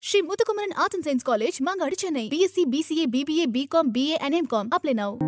Sri Muthukumaran Arts and Science College, Mangadi, Chennai. BSc, BCA, BBA, BCom, BA, and MCom. Apply now.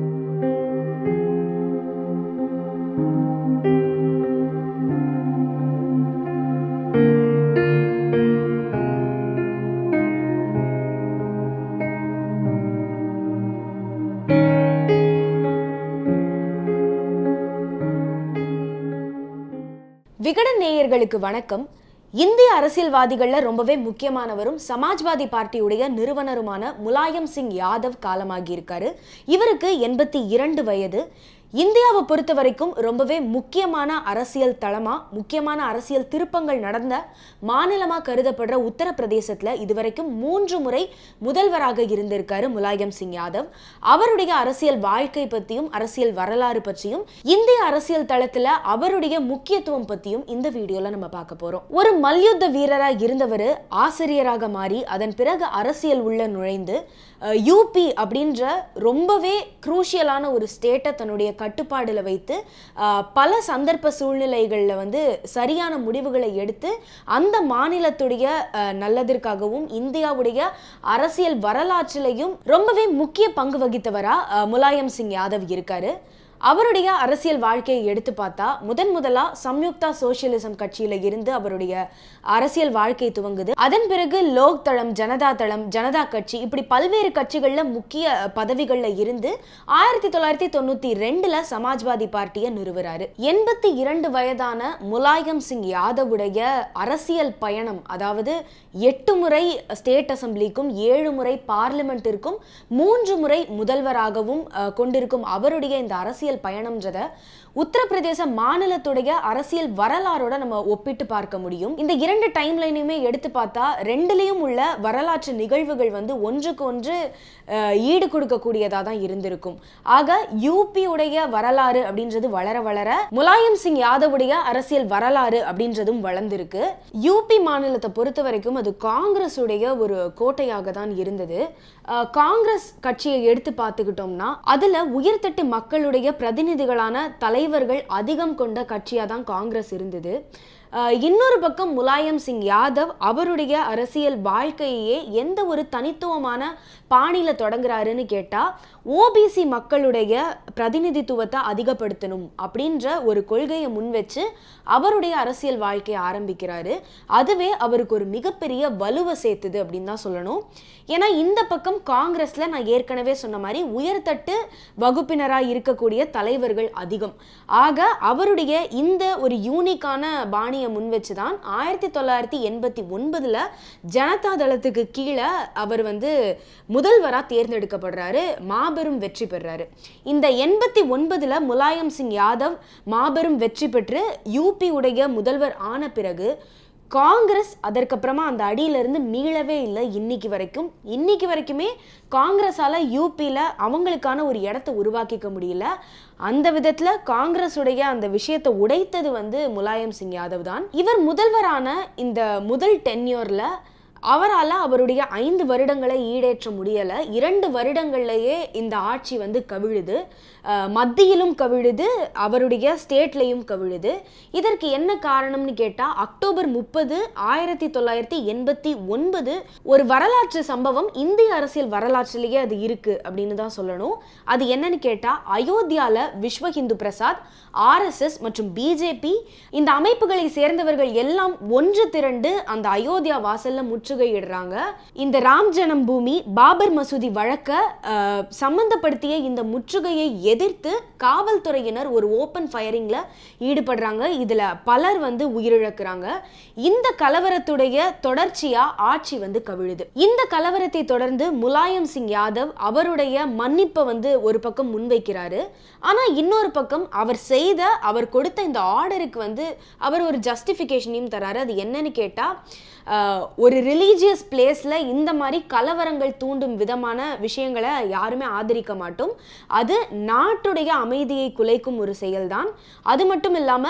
Vikatan நேயர்களுக்கு வணக்கம் இந்திய அரசியல்வாதிகள்ல ரொம்பவே முக்கியமானவரும் சமாஜ்வாதி பார்ட்டியுடைய நிறுவனருமான முலாயம் சிங் யாதவ் காலமாகி இருக்காரு இவருக்கு எண்பத்தி இரண்டு வயது இந்தியாவை பொறுத்த வரைக்கும் ரொம்பவே முக்கியமான அரசியல் தளமா முக்கியமான அரசியல் திருப்பங்கள் நடந்த மாநிலமா கருதப்படுற உத்தரப்பிரதேசத்துல இதுவரைக்கும் மூன்று முறை முதல்வராக இருந்திருக்காரு முலாயம் சிங் யாதவ் அவருடைய அரசியல் வாழ்க்கை பத்தியும் அரசியல் வரலாறு பற்றியும் இந்திய அரசியல் தளத்துல அவருடைய முக்கியத்துவம் பத்தியும் இந்த வீடியோல நம்ம பார்க்க போறோம் ஒரு மல்யுத்த வீரரா இருந்தவர் ஆசிரியராக மாறி அதன் பிறகு அரசியல் உள்ள நுழைந்து யூபி அப்படின்ற ரொம்பவே குரூஷியலான ஒரு ஸ்டேட்டை தன்னுடைய கட்டுப்பாடுல வைத்து அஹ், பல சந்தர்ப்ப சூழ்நிலைகளில் வந்து சரியான முடிவுகளை எடுத்து அந்த மாநிலத்துடைய அஹ், நல்லதற்காகவும் இந்தியாவுடைய அரசியல் வரலாற்றிலையும் ரொம்பவே முக்கிய பங்கு வகித்தவரா அஹ், முலாயம் சிங் யாதவ் இருக்காரு அவருடைய அரசியல் வாழ்க்கையை எடுத்து பார்த்தா முதன் முதலா சம்யுக்தா சோசியலிசம் கட்சியில இருந்து அவருடைய அரசியல் வாழ்க்கை துவங்குது அதன் பிறகு லோக் தளம் ஜனதா தளம் ஜனதா கட்சி இப்படி பல்வேறு கட்சிகள்ல முக்கிய பதவிகள்ல இருந்து ஆயிரத்தி தொள்ளாயிரத்தி தொண்ணூத்தி ரெண்டுல சமாஜ்வாதி பார்ட்டியை நிறுவுறாரு எண்பத்தி இரண்டு வயதான முலாயம் சிங் யாதவுடைய அரசியல் பயணம் அதாவது எட்டு முறை ஸ்டேட் அசம்பிளிக்கும் ஏழு முறை பார்லிமெண்ட்டிற்கும் மூன்று முறை முதல்வராகவும் அஹ், கொண்டிருக்கும் அவருடைய இந்த அரசியல் பயணம்ன்றத உத்தரப்பிரதேச மாநிலத்துடைய அரசியல் வரலாறோட நம்ம ஒப்பிட்டு பார்க்க முடியும் இந்த இரண்டு டைம் லைனையுமே எடுத்து பார்த்தா ரெண்டுலேயும் உள்ள வரலாற்று நிகழ்வுகள் வந்து ஒன்றுக்கு ஒன்று அஹ், ஈடு கொடுக்கக்கூடியதாக தான் இருந்திருக்கும் ஆக யூபி உடைய வரலாறு அப்படின்றது வளர வளர முலாயம் சிங் யாதவுடைய அரசியல் வரலாறு அப்படின்றதும் வளர்ந்திருக்கு யூபி மாநிலத்தை பொறுத்த வரைக்கும் அது காங்கிரஸ் உடைய ஒரு கோட்டையாக தான் இருந்தது அஹ், காங்கிரஸ் கட்சியை எடுத்து பார்த்துக்கிட்டோம்னா அதுல உயர்தட்டு மக்களுடைய பிரதிநிதிகளான தலைவர்கள் அதிகம் கொண்ட கட்சியாக தான் காங்கிரஸ் இருந்தது அஹ், இன்னொரு பக்கம் முலாயம் சிங் யாதவ் அவருடைய அரசியல் வாழ்க்கையே எந்த ஒரு தனித்துவமான பாணியில தொடங்குறாருன்னு கேட்டா ஓபிசி மக்களுடைய பிரதிநிதித்துவத்தை அதிகப்படுத்தணும் அப்படின்ற ஒரு கொள்கையை முன் வச்சு அவருடைய அரசியல் வாழ்க்கையை ஆரம்பிக்கிறாரு அதுவே அவருக்கு ஒரு மிகப்பெரிய வலுவை சேர்த்துது அப்படின்னு தான் சொல்லணும் ஏன்னா இந்த பக்கம் காங்கிரஸ்ல நான் ஏற்கனவே சொன்ன மாதிரி உயர்தட்டு வகுப்பினராக இருக்கக்கூடிய தலைவர்கள் அதிகம் ஆக அவருடைய இந்த ஒரு யூனிக்கான பாணியை முன் வச்சு தான் ஆயிரத்தி தொள்ளாயிரத்தி எண்பத்தி ஒன்பதுல ஜனதா தளத்துக்கு கீழே அவர் வந்து முதல்வராக தேர்ந்தெடுக்கப்படுறாரு மாபெரும் வெற்றி பெறாரு இந்த எண்பத்தி ஒன்பதுல முலாயம் சிங் யாதவ் மாபெரும் வெற்றி பெற்று யூபி உடைய முதல்வர் ஆன பிறகு காங்கிரஸ் அதற்கப்புறமா அந்த அடியிலிருந்து மீளவே இல்லை இன்னைக்கு வரைக்கும் இன்னைக்கு வரைக்குமே காங்கிரஸால யூபியில் அவங்களுக்கான ஒரு இடத்த உருவாக்கிக்க முடியல அந்த விதத்துல காங்கிரஸுடைய அந்த விஷயத்தை உடைத்தது வந்து முலாயம் சிங் யாதவ் தான் இவர் முதல்வரான இந்த முதல் டென்யூர்ல அவரால் அவருடைய ஐந்து வருடங்களை ஈடேற்ற முடியலை இரண்டு வருடங்கள்லயே இந்த ஆட்சி வந்து கவிழுது அஹ், மத்தியிலும் கவிழுது அவருடைய ஸ்டேட்லையும் கவிழுது இதற்கு என்ன காரணம்னு கேட்டால் அக்டோபர் முப்பது ஆயிரத்தி தொள்ளாயிரத்தி எண்பத்தி ஒன்பது ஒரு வரலாற்று சம்பவம் இந்திய அரசியல் வரலாற்றிலேயே அது இருக்கு அப்படின்னு தான் சொல்லணும் அது என்னன்னு கேட்டால் அயோத்தியால விஸ்வ ஹிந்து பிரசாத் ஆர்எஸ்எஸ் மற்றும் பிஜேபி இந்த அமைப்புகளை சேர்ந்தவர்கள் எல்லாம் ஒன்று திரண்டு அந்த அயோத்தியா வாசல்ல முற்றுகையிடுறாங்க இந்த ராம் ஜனம் பூமி பாபர் மசூதி வழக்க அஹ், சம்பந்தப்படுத்திய இந்த முற்றுகையை எதிர்த்து காவல்துறையினர் ஒரு ஓப்பன் ஃபயரிங்ல ஈடுபடுறாங்க இதுல பலர் வந்து உயிரிழக்கிறாங்க இந்த கலவரத்துடைய தொடர்ச்சியா ஆட்சி வந்து கவிழுது இந்த கலவரத்தை தொடர்ந்து முலாயம் சிங் யாதவ் அவருடைய மன்னிப்பை வந்து ஒரு பக்கம் முன்வைக்கிறாரு ஆனா இன்னொரு பக்கம் அவர் செய்த அவர் கொடுத்த இந்த ஆர்டருக்கு வந்து அவர் ஒரு ஜஸ்டிஃபிகேஷனையும் தராரு அது என்னன்னு கேட்டா ஆஹ், ஒரு ரிலீஜியஸ் பிளேஸ்ல இந்த மாதிரி கலவரங்கள் தூண்டும் விதமான விஷயங்களை யாருமே ஆதரிக்க மாட்டோம் அது நாட்டுடைய அமைதியை குலைக்கும் ஒரு செயல்தான் அது மட்டும் இல்லாம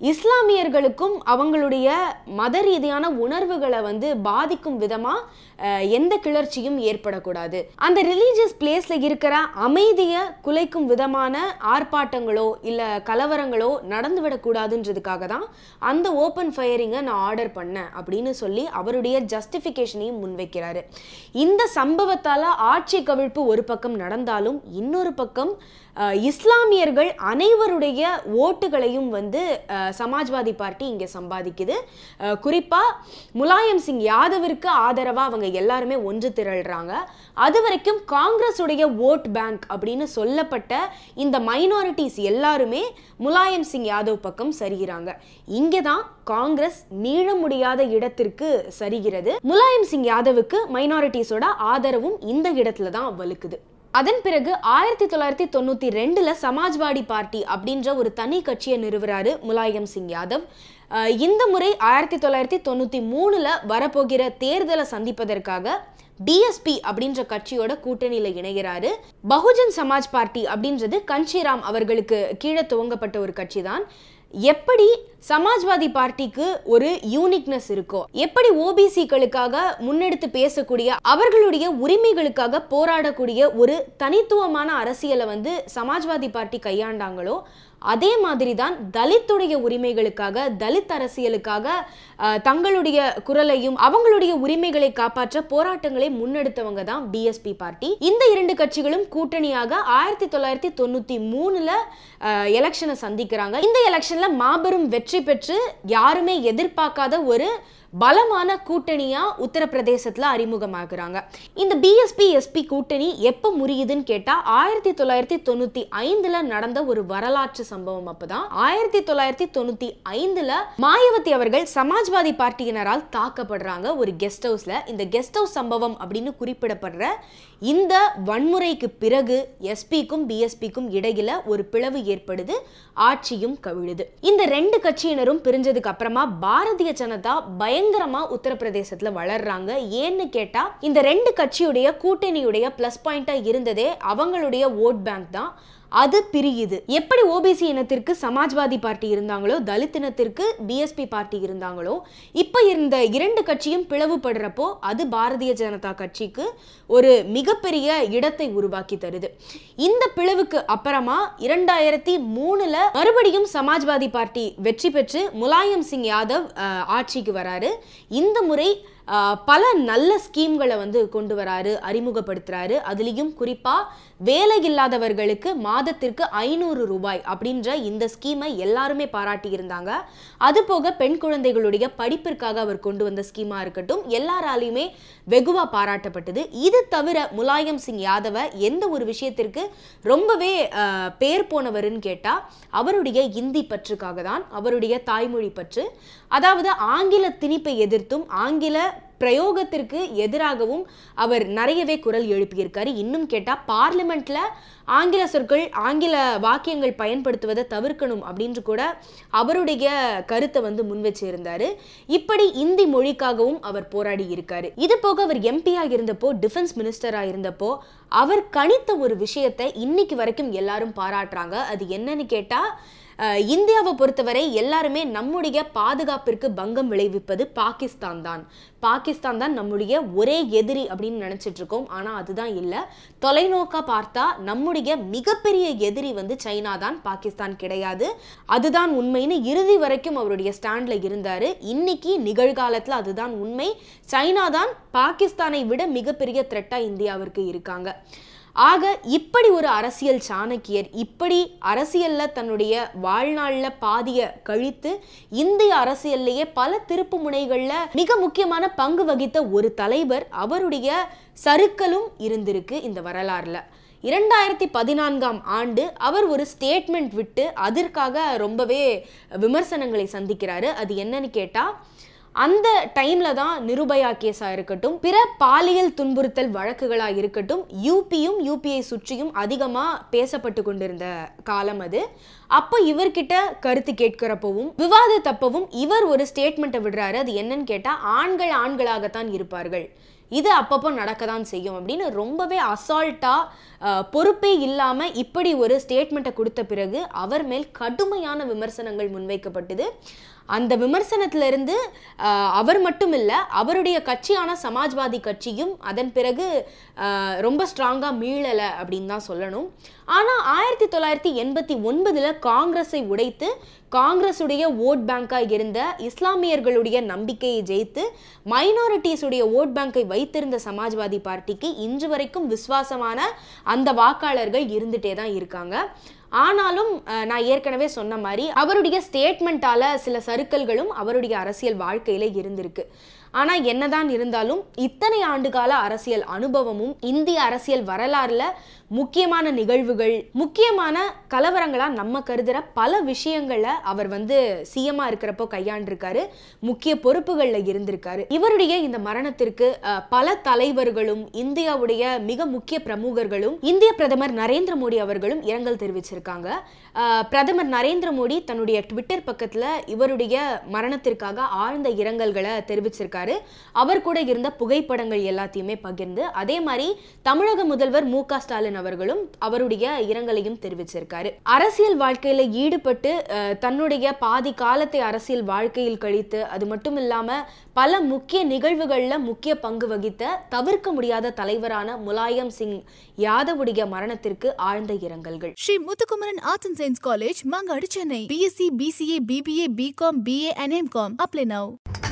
இஸ்லாமியர்களுக்கும் அவங்களுடைய மத ரீதியான உணர்வுகளை வந்து பாதிக்கும் விதமா அஹ், எந்த கிளர்ச்சியும் ஏற்படக்கூடாது அந்த ரிலீஜியஸ் பிளேஸ்ல இருக்கிற அமைதியை குலைக்கும் விதமான ஆர்ப்பாட்டங்களோ இல்ல கலவரங்களோ நடந்துவிடக்கூடாதுன்றதுக்காக தான் அந்த ஓப்பன் ஃபயரிங்கை நான் ஆர்டர் பண்ணேன் அப்படின்னு சொல்லி அவருடைய ஜஸ்டிஃபிகேஷனையும் முன்வைக்கிறாரு இந்த சம்பவத்தால ஆட்சி கவிழ்ப்பு ஒரு பக்கம் நடந்தாலும் இன்னொரு பக்கம் அஹ், இஸ்லாமியர்கள் அனைவருடைய ஓட்டுகளையும் வந்து அஹ், சமாஜ்வாதி பார்ட்டி இங்கே சம்பாதிக்குது அஹ், குறிப்பா முலாயம் சிங் யாதவிற்கு ஆதரவா அவங்க எல்லாருமே ஒன்று திரள்றாங்க அது வரைக்கும் காங்கிரஸுடைய ஓட் பேங்க் அப்படின்னு சொல்லப்பட்ட இந்த மைனாரிட்டிஸ் எல்லாருமே முலாயம் சிங் யாதவ் பக்கம் சரிகிறாங்க இங்கே தான் காங்கிரஸ் மீள முடியாத இடத்திற்கு சரிகிறது முலாயம் சிங் யாதவுக்கு மைனாரிட்டிஸோட ஆதரவும் இந்த இடத்துல தான் வலுக்குது அதன் பிறகு ஆயிரத்தி தொள்ளாயிரத்தி தொண்ணூத்தி ரெண்டுல சமாஜ்வாடி பார்ட்டி அப்படின்ற ஒரு தனி கட்சியை நிறுவுறாரு முலாயம் சிங் யாதவ் அஹ் இந்த முறை ஆயிரத்தி தொள்ளாயிரத்தி தொண்ணூத்தி மூணுல வரப்போகிற தேர்தலை சந்திப்பதற்காக பிஎஸ்பி அப்படின்ற கட்சியோட கூட்டணியில இணைகிறாரு பகுஜன் சமாஜ் பார்ட்டி அப்படின்றது கன்ஷிராம் அவர்களுக்கு கீழே துவங்கப்பட்ட ஒரு கட்சி தான் எப்படி சமாஜ்வாதி பார்ட்டிக்கு ஒரு யூனிக்னஸ் இருக்கோ எப்படி ஓபிசிகளுக்காக முன்னெடுத்து பேசக்கூடிய அவர்களுடைய உரிமைகளுக்காக போராடக்கூடிய ஒரு தனித்துவமான அரசியலை வந்து சமாஜ்வாதி பார்ட்டி கையாண்டாங்களோ அதே மாதிரி தான் தலித்துடைய உரிமைகளுக்காக தலித் அரசியலுக்காக அஹ், தங்களுடைய குரலையும் அவங்களுடைய உரிமைகளை காப்பாற்ற போராட்டங்களை முன்னெடுத்தவங்க தான் பிஎஸ்பி பார்ட்டி இந்த இரண்டு கட்சிகளும் கூட்டணியாக ஆயிரத்தி தொள்ளாயிரத்தி தொண்ணூத்தி மூணுல எலெக்ஷனை சந்திக்கிறாங்க இந்த எலெக்ஷன்ல மாபெரும் வெற்றி பெற்று யாருமே எதிர்பார்க்காத ஒரு பலமான கூட்டணியா உத்தரப்பிரதேசத்துல அறிமுகமாகுறாங்க இந்த பிஎஸ்பி எஸ்பி கூட்டணி எப்ப முறியுதுன்னு கேட்டா ஆயிரத்தி தொள்ளாயிரத்தி தொண்ணூத்தி ஐந்துல நடந்த ஒரு வரலாற்று சம்பவம் அப்பதான் ஆயிரத்தி தொள்ளாயிரத்தி தொண்ணூத்தி ஐந்துல மாயாவதி அவர்கள் சமாஜ்வாதி பார்ட்டியினரால் தாக்கப்படுறாங்க ஒரு கெஸ்ட் ஹவுஸ்ல இந்த கெஸ்ட் ஹவுஸ் சம்பவம் அப்படின்னு குறிப்பிடப்படுற இந்த வன்முறைக்கு பிறகு எஸ்பிக்கும் பிஎஸ்பிக்கும் இடையில ஒரு பிளவு ஏற்படுது ஆட்சியும் கவிழுது இந்த ரெண்டு கட்சியினரும் பிரிஞ்சதுக்கு அப்புறமா பாரதிய ஜனதா பயங்கரமா உத்தரப்பிரதேசத்துல வளர்றாங்க ஏன்னு கேட்டா இந்த ரெண்டு கட்சியுடைய கூட்டணியுடைய பிளஸ் பாயிண்டா இருந்ததே அவங்களுடைய ஓட் பேங்க் தான் அது பிரியுது எப்படி ஓபிசி இனத்திற்கு சமாஜ்வாதி பார்ட்டி இருந்தாங்களோ தலித் இனத்திற்கு பிஎஸ்பி பார்ட்டி இருந்தாங்களோ இப்போ இந்த இரண்டு கட்சியும் பிளவுபடுறப்போ அது பாரதிய ஜனதா கட்சிக்கு ஒரு மிகப்பெரிய இடத்தை உருவாக்கி தருது இந்த பிளவுக்கு அப்புறமா இரண்டாயிரத்தி மூணுல மறுபடியும் சமாஜ்வாதி பார்ட்டி வெற்றி பெற்று முலாயம் சிங் யாதவ் அஹ், ஆட்சிக்கு வராரு இந்த முறை ஆஹ், பல நல்ல ஸ்கீம்களை வந்து கொண்டு வராரு அறிமுகப்படுத்துறாரு அதுலேயும் குறிப்பா வேலை இல்லாதவர்களுக்கு மாதத்திற்கு ஐநூறு ரூபாய் அப்படின்ற இந்த ஸ்கீமை எல்லாருமே பாராட்டி இருந்தாங்க அது போக பெண் குழந்தைகளுடைய படிப்பிற்காக அவர் கொண்டு வந்த ஸ்கீமா இருக்கட்டும் எல்லாராலையுமே வெகுவா பாராட்டப்பட்டது இது தவிர முலாயம் சிங் யாதவ எந்த ஒரு விஷயத்திற்கு ரொம்பவே ஆஹ், பேர் போனவருன்னு கேட்டா அவருடைய இந்தி பற்றுக்காக தான் அவருடைய தாய்மொழி பற்று அதாவது ஆங்கில திணிப்பை எதிர்த்தும் ஆங்கில பிரயோகத்திற்கு எதிராகவும் அவர் நிறையவே குரல் எழுப்பியிருக்காரு இன்னும் கேட்டா பார்லிமெண்ட்ல ஆங்கில சொற்கள் ஆங்கில வாக்கியங்கள் பயன்படுத்துவதை தவிர்க்கணும் அப்படின்னு கூட அவருடைய கருத்தை வந்து முன் வச்சிருந்தாரு இப்படி இந்தி மொழிக்காகவும் அவர் போராடி இருக்காரு இது போக அவர் எம்பியா இருந்தப்போ டிஃபென்ஸ் மினிஸ்டரா இருந்தப்போ அவர் கணித்த ஒரு விஷயத்தை இன்னைக்கு வரைக்கும் எல்லாரும் பாராட்டுறாங்க அது என்னன்னு கேட்டா அஹ், இந்தியாவை பொறுத்தவரை எல்லாருமே நம்முடைய பாதுகாப்பிற்கு பங்கம் விளைவிப்பது பாகிஸ்தான் தான் பாகிஸ்தான் தான் நம்முடைய ஒரே எதிரி அப்படின்னு நினைச்சிட்டு இருக்கோம் ஆனா அதுதான் இல்ல தொலைநோக்கா பார்த்தா நம்முடைய மிகப்பெரிய எதிரி வந்து சைனா தான் பாகிஸ்தான் கிடையாது அதுதான் உண்மைன்னு இறுதி வரைக்கும் அவருடைய ஸ்டாண்ட்ல இருந்தாரு இன்னைக்கு நிகழ்காலத்துல அதுதான் உண்மை சைனா தான் பாகிஸ்தானை விட மிகப்பெரிய த்ரெட்டா இந்தியாவிற்கு இருக்காங்க ஆக இப்படி ஒரு அரசியல் சாணக்கியர் இப்படி அரசியல்ல தன்னுடைய வாழ்நாள்ல பாதிய கழித்து இந்திய அரசியல்லையே பல திருப்பு முனைகள்ல மிக முக்கியமான பங்கு வகித்த ஒரு தலைவர் அவருடைய சறுக்கலும் இருந்திருக்கு இந்த வரலாறுல இரண்டாயிரத்தி பதினான்காம் ஆண்டு அவர் ஒரு ஸ்டேட்மெண்ட் விட்டு அதற்காக ரொம்பவே விமர்சனங்களை சந்திக்கிறாரு அது என்னன்னு கேட்டா அந்த டைம்ல தான் நிருபயா கேஸா இருக்கட்டும் பிற பாலியல் துன்புறுத்தல் வழக்குகளா இருக்கட்டும் யூபியும் யூபிஐ சுற்றியும் அதிகமா பேசப்பட்டு கொண்டிருந்த காலம் அது அப்போ இவர்கிட்ட கருத்து கேட்கிறப்பவும் விவாதத்தப்பவும் இவர் ஒரு ஸ்டேட்மெண்ட்டை விடுறாரு அது என்னன்னு கேட்டா ஆண்கள் ஆண்களாகத்தான் இருப்பார்கள் இது அப்பப்போ நடக்க தான் செய்யும் அப்படின்னு ரொம்பவே அசால்ட்டாக பொறுப்பே இல்லாமல் இப்படி ஒரு ஸ்டேட்மெண்ட்டை கொடுத்த பிறகு அவர் மேல் கடுமையான விமர்சனங்கள் முன்வைக்கப்பட்டது அந்த விமர்சனத்திலிருந்து ஆஹ், அவர் மட்டும் இல்லை அவருடைய கட்சியான சமாஜ்வாதி கட்சியும் அதன் பிறகு ஆஹ், ரொம்ப ஸ்ட்ராங்காக மீளலை அப்படின்னு தான் சொல்லணும் ஆனால் ஆயிரத்தி தொள்ளாயிரத்தி எண்பத்தி ஒன்பதில் காங்கிரஸை உடைத்து காங்கிரஸுடைய ஓட் பேங்காக இருந்த இஸ்லாமியர்களுடைய நம்பிக்கையை ஜெயித்து மைனாரிட்டிஸுடைய ஓட் பேங்கை வைத்திருந்த சமாஜ்வாதி பார்ட்டிக்கு இன்று வரைக்கும் விசுவாசமான அந்த வாக்காளர்கள் இருந்துட்டே தான் இருக்காங்க ஆனாலும் அஹ், நான் ஏற்கனவே சொன்ன மாதிரி அவருடைய ஸ்டேட்மெண்ட்டால சில சறுக்கல்களும் அவருடைய அரசியல் வாழ்க்கையில இருந்திருக்கு ஆனா என்னதான் இருந்தாலும் இத்தனை ஆண்டுகால அரசியல் அனுபவமும் இந்திய அரசியல் வரலாறுல முக்கியமான நிகழ்வுகள் முக்கியமான கலவரங்களா நம்ம கருதுற பல விஷயங்களை அவர் வந்து சிஎம்மா இருக்கிறப்போ கையாண்டிருக்காரு முக்கிய பொறுப்புகள்ல இருந்திருக்காரு இவருடைய இந்த மரணத்திற்கு அஹ், பல தலைவர்களும் இந்தியாவுடைய மிக முக்கிய பிரமுகர்களும் இந்திய பிரதமர் நரேந்திர மோடி அவர்களும் இரங்கல் தெரிவிச்சிருக்காங்க அஹ், பிரதமர் நரேந்திர மோடி தன்னுடைய ட்விட்டர் பக்கத்துல இவருடைய மரணத்திற்காக ஆழ்ந்த இரங்கல்களை தெரிவிச்சிருக்காரு அவர் கூட இருந்த புகைப்படங்கள் எல்லாத்தையுமே பகிர்ந்து அதே மாதிரி தமிழக முதல்வர் மு க ஸ்டாலின் அவர்களும் அவருடைய இரங்கலையும் தெரிவிச்சிருக்காரு அரசியல் வாழ்க்கையில ஈடுபட்டு அஹ், தன்னுடைய பாதி காலத்தை அரசியல் வாழ்க்கையில் கழித்து அது மட்டும் இல்லாம பல முக்கிய நிகழ்வுகள்ல முக்கிய பங்கு வகித்த தவிர்க்க முடியாத தலைவரான முலாயம் சிங் யாதவுடைய மரணத்திற்கு ஆழ்ந்த இரங்கல்கள் Sri Muthukumaran Arts and Science College, Mangadi, Chennai. BSc, BCA, BBA, BCom, BA and MCom. Apply now.